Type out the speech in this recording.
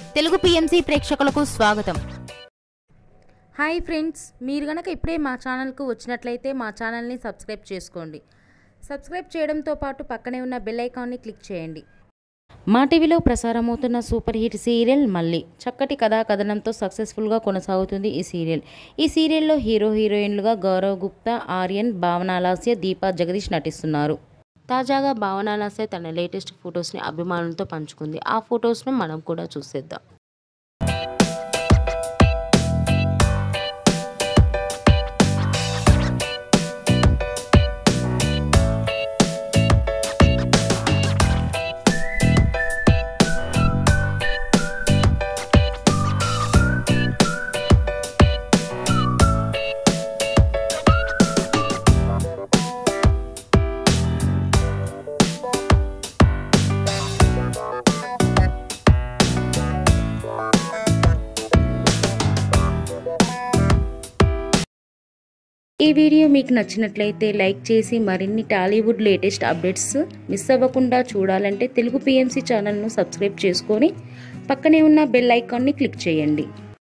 Telugu PMC ప్రేక్షకులకు స్వాగతం hi friends మీరు గనక ఇప్పుడే మా ఛానల్కు వచ్చినట్లయితే మా ఛానల్ని సబ్స్క్రైబ్ చేసుకోండి సబ్స్క్రైబ్ చేయడంతో పాటు పక్కనే ఉన్న బెల్ ఐకాన్ని క్లిక్ చేయండి మా టీవీలో ప్రసారమవుతున్న సూపర్ హిట్ సీరియల్ మళ్ళీ చక్కటి కథా కథనంతో సక్సెస్ఫుల్గా కొనసాగుతుంది ఈ సీరియల్ ఈ సీరియల్లో హీరో హీరోయిన్లుగా గౌరవ్ గుప్తా ఆర్యన్ భావనాలాస్య దీపా జగదీష్ నటిస్తున్నారు తాజాగా భావనాలాస్య తన లేటెస్ట్ ఫొటోస్ని అభిమానులతో పంచుకుంది ఆ ఫొటోస్ను మనం కూడా చూసేద్దాం ఈ వీడియో మీకు నచ్చినట్లయితే లైక్ చేసి మరిన్ని టాలీవుడ్ లేటెస్ట్ అప్డేట్స్ మిస్ అవ్వకుండా చూడాలంటే తెలుగు పిఎంసి ఛానల్ను సబ్స్క్రైబ్ చేసుకొని పక్కనే ఉన్న బెల్ ఐకాన్ని క్లిక్ చేయండి